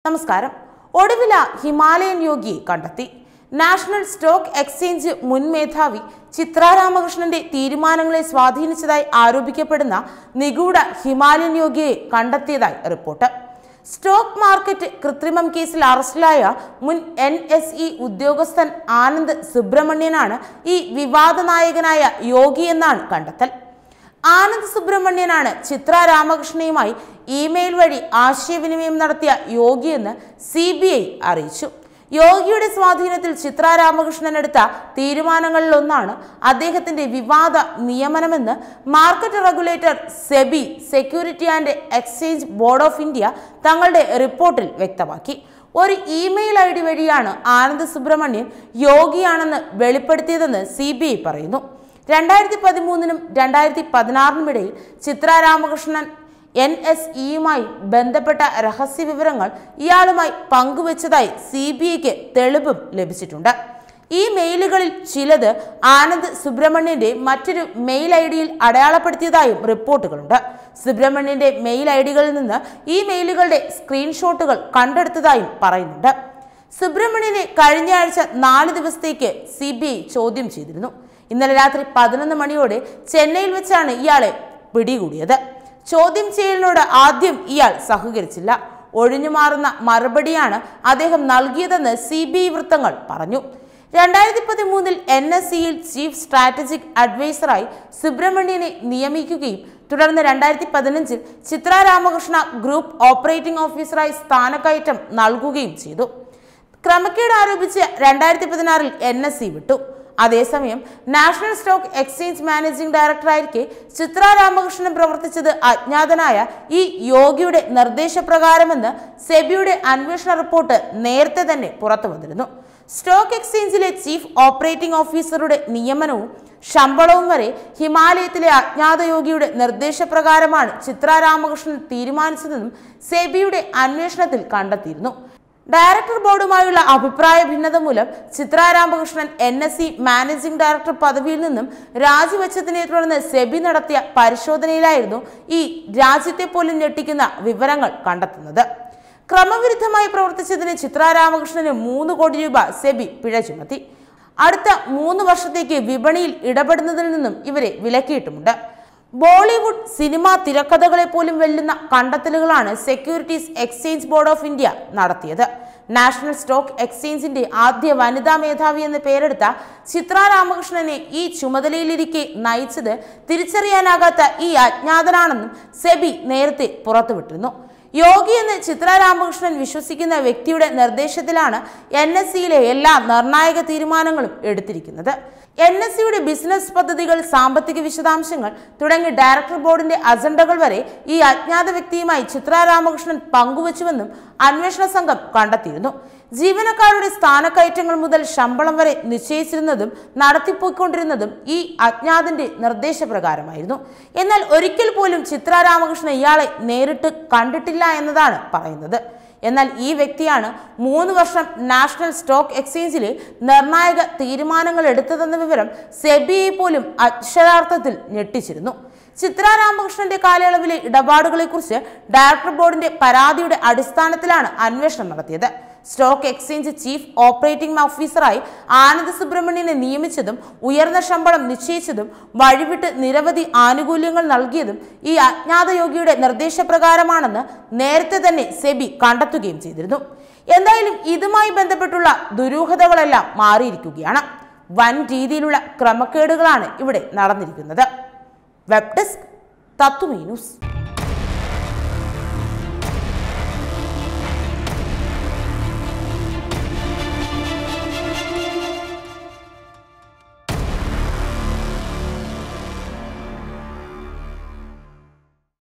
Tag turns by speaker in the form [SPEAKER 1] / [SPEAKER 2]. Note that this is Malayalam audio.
[SPEAKER 1] നമസ്കാരം ഒടുവില ഹിമാലയൻ യോഗിയെ കണ്ടെത്തി നാഷണൽ സ്റ്റോക്ക് എക്സ്ചേഞ്ച് മുൻ മേധാവി ചിത്ര രാമകൃഷ്ണന്റെ തീരുമാനങ്ങളെ സ്വാധീനിച്ചതായി ആരോപിക്കപ്പെടുന്ന നിഗൂഢ ഹിമാലയൻ യോഗിയെ കണ്ടെത്തിയതായി റിപ്പോർട്ട് സ്റ്റോക്ക് മാർക്കറ്റ് കൃത്രിമം കേസിൽ അറസ്റ്റിലായ മുൻ എൻ എസ് ഇ ഉദ്യോഗസ്ഥൻ ആനന്ദ് സുബ്രഹ്മണ്യനാണ് ഈ വിവാദ നായകനായ യോഗി എന്നാണ് കണ്ടെത്തൽ ആനന്ദ് സുബ്രഹ്മണ്യനാണ് ചിത്ര രാമകൃഷ്ണയുമായി ഇമെയിൽ വഴി ആശയവിനിമയം നടത്തിയ യോഗിയെന്ന് സി ബി ഐ അറിയിച്ചു യോഗിയുടെ സ്വാധീനത്തിൽ ചിത്ര രാമകൃഷ്ണൻ എടുത്ത തീരുമാനങ്ങളിലൊന്നാണ് അദ്ദേഹത്തിന്റെ വിവാദ നിയമനമെന്ന് market regulator SEBI security and exchange board of India തങ്ങളുടെ റിപ്പോർട്ടിൽ വ്യക്തമാക്കി ഒരു ഇമെയിൽ ഐ ഡി വഴിയാണ് ആനന്ദ് സുബ്രഹ്മണ്യൻ യോഗിയാണെന്ന് വെളിപ്പെടുത്തിയതെന്ന് സി ബി ഐ പറയുന്നു രണ്ടായിരത്തി പതിമൂന്നിനും രണ്ടായിരത്തി പതിനാറിനും ഇടയിൽ ചിത്ര രാമകൃഷ്ണൻ എൻ എസ് ഇയുമായി ബന്ധപ്പെട്ട രഹസ്യ വിവരങ്ങൾ ഇയാളുമായി പങ്കുവച്ചതായി സി ബി ഐക്ക് തെളിവും ലഭിച്ചിട്ടുണ്ട് ഈ മെയിലുകളിൽ ചിലത് ആനന്ദ് സുബ്രഹ്മണ്യന്റെ മറ്റൊരു മെയിൽ ഐ ഡിയിൽ അടയാളപ്പെടുത്തിയതായും റിപ്പോർട്ടുകളുണ്ട് സുബ്രഹ്മണ്യന്റെ മെയിൽ ഐ ഡികളിൽ നിന്ന് ഈ മെയിലുകളുടെ സ്ക്രീൻഷോട്ടുകൾ കണ്ടെടുത്തതായും പറയുന്നുണ്ട് സുബ്രഹ്മണ്യനെ കഴിഞ്ഞ ആഴ്ച നാല് ദിവസത്തേക്ക് സി ബി ഐ ചോദ്യം ചെയ്തിരുന്നു ഇന്നലെ രാത്രി പതിനൊന്ന് മണിയോടെ ചെന്നൈയിൽ വെച്ചാണ് ഇയാളെ പിടികൂടിയത് ചോദ്യം ചെയ്യലിനോട് ആദ്യം ഇയാൾ സഹകരിച്ചില്ല ഒഴിഞ്ഞുമാറുന്ന മറുപടിയാണ് അദ്ദേഹം നൽകിയതെന്ന് സി ബി ഐ വൃത്തങ്ങൾ പറഞ്ഞു രണ്ടായിരത്തി പതിമൂന്നിൽ എൻ എസ് സിയിൽ ചീഫ് സ്ട്രാറ്റജിക് അഡ്വൈസറായി സുബ്രഹ്മണ്യനെ നിയമിക്കുകയും തുടർന്ന് രണ്ടായിരത്തി പതിനഞ്ചിൽ ചിത്ര രാമകൃഷ്ണ ഗ്രൂപ്പ് ഓപ്പറേറ്റിംഗ് ഓഫീസറായി സ്ഥാനക്കയറ്റം നൽകുകയും ചെയ്തു ക്രമക്കേട് ആരോപിച്ച് രണ്ടായിരത്തി പതിനാറിൽ എൻ എസ് സി വിട്ടു അതേസമയം നാഷണൽ സ്റ്റോക്ക് എക്സ്ചേഞ്ച് മാനേജിംഗ് ഡയറക്ടറായിരിക്കെ ചിത്ര രാമകൃഷ്ണൻ പ്രവർത്തിച്ചത് അജ്ഞാതനായ ഈ യോഗിയുടെ നിർദ്ദേശപ്രകാരമെന്ന് സെബിയുടെ അന്വേഷണ റിപ്പോർട്ട് നേരത്തെ തന്നെ പുറത്തു വന്നിരുന്നു സ്റ്റോക്ക് എക്സ്ചേഞ്ചിലെ ചീഫ് ഓപ്പറേറ്റിംഗ് ഓഫീസറുടെ നിയമനവും ശമ്പളവും വരെ ഹിമാലയത്തിലെ അജ്ഞാത യോഗിയുടെ നിർദ്ദേശപ്രകാരമാണ് ചിത്ര രാമകൃഷ്ണൻ തീരുമാനിച്ചതെന്നും സെബിയുടെ അന്വേഷണത്തിൽ കണ്ടെത്തിയിരുന്നു ഡയറക്ടർ ബോർഡുമായുള്ള അഭിപ്രായ ഭിന്നത മൂലം Chitra Ramakrishnan N S C managing director പദവിയിൽ നിന്നും രാജിവെച്ചതിനെ തുടർന്ന് സെബി നടത്തിയ പരിശോധനയിലായിരുന്നു ഈ രാജ്യത്തെ പോലും ഞെട്ടിക്കുന്ന വിവരങ്ങൾ കണ്ടെത്തുന്നത് ക്രമവിരുദ്ധമായി പ്രവർത്തിച്ചതിന് ചിത്ര രാമകൃഷ്ണന് മൂന്ന് കോടി രൂപ സെബി പിഴ ചുമത്തി അടുത്ത മൂന്ന് വർഷത്തേക്ക് വിപണിയിൽ ഇടപെടുന്നതിൽ നിന്നും ഇവരെ വിലക്കിയിട്ടുമുണ്ട് ബോളിവുഡ് സിനിമ തിരക്കഥകളെ പോലും വെല്ലുന്ന കണ്ടെത്തലുകളാണ് securities exchange board of India നടത്തിയത് നാഷണൽ സ്റ്റോക്ക് എക്സ്ചേഞ്ചിന്റെ ആദ്യ വനിതാ മേധാവി എന്ന് പേരെടുത്ത ചിത്ര രാമകൃഷ്ണനെ ഈ ചുമതലയിലിരിക്കെ നയിച്ചത് തിരിച്ചറിയാനാകാത്ത ഈ അജ്ഞാതനാണെന്നും സെബി നേരത്തെ പുറത്തുവിട്ടിരുന്നു യോഗി എന്ന് ചിത്ര രാമകൃഷ്ണൻ വിശ്വസിക്കുന്ന വ്യക്തിയുടെ നിർദ്ദേശത്തിലാണ് എൻ എസ് സിയിലെ എല്ലാ നിർണായക തീരുമാനങ്ങളും എടുത്തിരിക്കുന്നത് എൻ എസ് സിയുടെ ബിസിനസ് പദ്ധതികൾ സാമ്പത്തിക വിശദാംശങ്ങൾ തുടങ്ങി ഡയറക്ടർ ബോർഡിന്റെ അജണ്ടകൾ വരെ ഈ അജ്ഞാത വ്യക്തിയുമായി ചിത്ര രാമകൃഷ്ണൻ പങ്കുവച്ചുവെന്നും അന്വേഷണ സംഘം കണ്ടെത്തിയിരുന്നു ജീവനക്കാരുടെ സ്ഥാനക്കയറ്റങ്ങൾ മുതൽ ശമ്പളം വരെ നിശ്ചയിച്ചിരുന്നതും നടത്തിപ്പോയിക്കൊണ്ടിരുന്നതും ഈ അജ്ഞാതന്റെ നിർദ്ദേശപ്രകാരമായിരുന്നു എന്നാൽ ഒരിക്കൽ പോലും ചിത്ര രാമകൃഷ്ണൻ ഇയാളെ നേരിട്ട് കണ്ടിട്ടില്ല എന്നതാണ് പറയുന്നത് എന്നാൽ ഈ വ്യക്തിയാണ് മൂന്ന് വർഷം നാഷണൽ സ്റ്റോക്ക് എക്സ്ചേഞ്ചിലെ നിർണായക തീരുമാനങ്ങൾ എടുത്തതെന്ന വിവരം സെബിയെ പോലും അക്ഷരാർത്ഥത്തിൽ ഞെട്ടിച്ചിരുന്നു ചിത്ര രാമകൃഷ്ണന്റെ കാലയളവിലെ ഇടപാടുകളെക്കുറിച്ച് ഡയറക്ടർ ബോർഡിന്റെ പരാതിയുടെ അടിസ്ഥാനത്തിലാണ് അന്വേഷണം നടത്തിയത് സ്റ്റോക്ക് എക്സ്ചേഞ്ച് ചീഫ് ഓപ്പറേറ്റിംഗ് ഓഫീസറായി ആനന്ദ് സുബ്രഹ്മണ്യനെ നിയമിച്ചതും ഉയർന്ന ശമ്പളം നിശ്ചയിച്ചതും വഴിവിട്ട് നിരവധി ആനുകൂല്യങ്ങൾ നൽകിയതും ഈ അജ്ഞാത യോഗിയുടെ നിർദ്ദേശപ്രകാരമാണെന്ന് നേരത്തെ തന്നെ സെബി കണ്ടെത്തുകയും ചെയ്തിരുന്നു എന്തായാലും ഇതുമായി ബന്ധപ്പെട്ടുള്ള ദുരൂഹതകളെല്ലാം മാറിയിരിക്കുകയാണ് വൻ രീതിയിലുള്ള ക്രമക്കേടുകളാണ് ഇവിടെ നടന്നിരിക്കുന്നത് വെബ് ഡെസ്ക് തത്തുമീ ന്യൂസ്